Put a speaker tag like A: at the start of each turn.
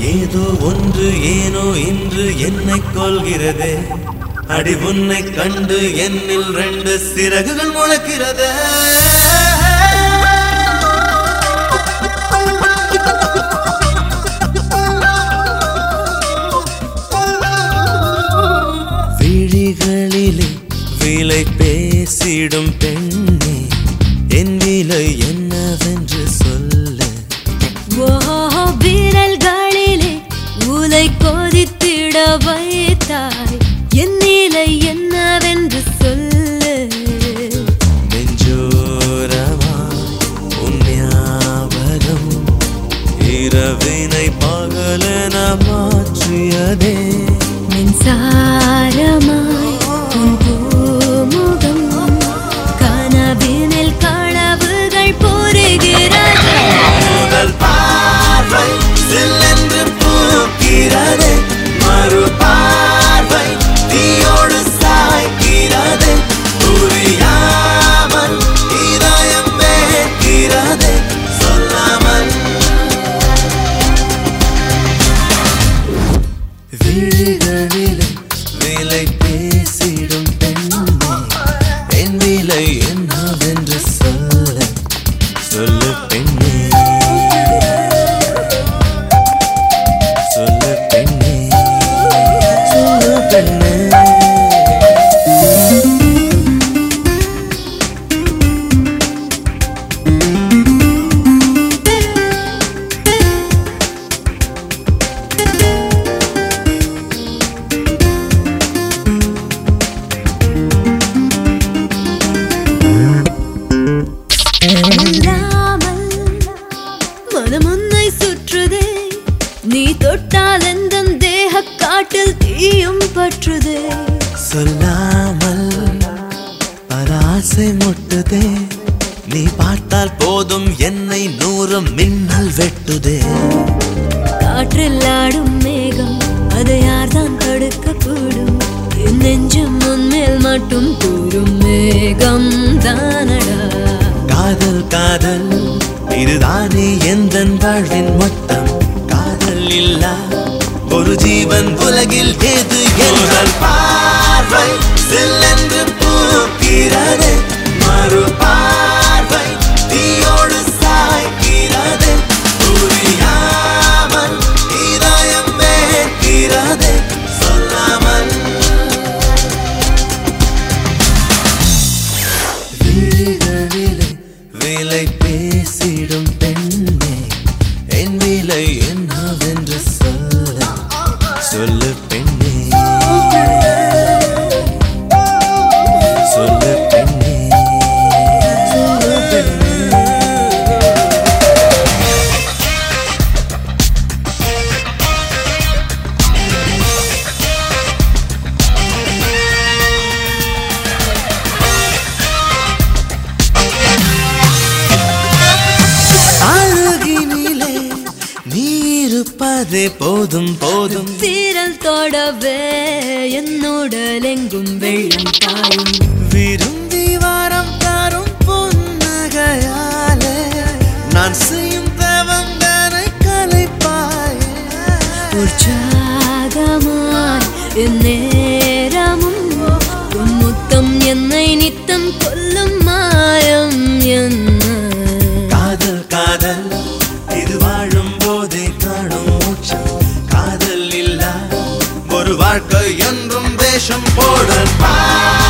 A: ஏதோ ஒன்று ஏனோ இன்று என்னை கொள்கிறதே அடி உன்னை கண்டு என்னில் ரெண்டு சிறகுகள் முளைக்கிறதே விழிகளிலே விலை பேசிடும் பெண்ணே என் விலை என்னவென்று சொல்ல
B: ஓ விரல்களிலே உலை கொதித்திட வைத்தாய் என் நிலை என்னவென்று சொல்லு
A: நெஞ்சோரமாய் உன் ஞாபகம் இரவினை பகலென மாற்றியதே
B: மின்சாரமாய் உன் பூமுகம் கனவினில் களவுகள் புரிகிறது
A: முதல் பார்வை சில்லென்று பூக்கிறதே மறு பார்வை தீயோடு சாய்க்கிறதே புரியாமல் இதயம் வேகிறதே சொல்லாமல் விழிகளிலே விலை பேசிடும் பெண்ணே என் விலை என்னவென்று சொல்ல சொல்லு பெண்ணே சொல்லு பெண்ணே சொல்லு பெண்ணே
B: இல்லாமல் மனம் உன்னை சுற்றுதே நீ தொட்டால் எந்த தேக காட்டில் தீயும் பற்றுதே
A: சொல்லாமல் பல ஆசை முட்டுதே நீ பார்த்தால் போதும் என்னை நூறு மின்னல் வெட்டுதே
B: காற்றில் ஆடும் மேகம் அதை யார்தான் தடுக்க கூடும் என் நெஞ்சம் உன்மேல் மட்டும் கூறும் மேகம் தானடா
A: காதல் காதல் இதுதானே எந்த வாழ்வின் மொத்தம் காதல் இல்லா ஒரு ஜீவன் உலகில் ஏது என்றால் பார்வை சில்லென்று பூக்கிறதே மறு பார்வை தீயோடு சாய்க்கிறதே புரியாமல் இதயம் வேகிறதே சொல்லாமல் விழிகளிலே விலை பேசிடும் பெண்ணே என் விலை என்னவென்று சொல்ல சொல்லு பெண்ணே சொல்லு பெண்ணே சொல்லு பெண்ணே அழகினிலே நீ இருப்பதே போதும் போதும்
B: வீரல் தொடவே என்னுடல் எங்கும் வெள்ளம் தாயும்
A: விரும்பி வாரம் தரும் பொன்னகையாலே நான் செய்யும் தவந்தனை கலைப்பாயே
B: உற்சாகமாய் என் நேரமும் உன் முத்தம் என்னை நித்தம் கொல்லும் மாயம் என்ன
A: காதல் காதல் இது வாழும் போதே காணும் மூச்சம் காதல் இல்லா ஒரு வாழ்க்கை என்றும் வேஷம் போடல் பா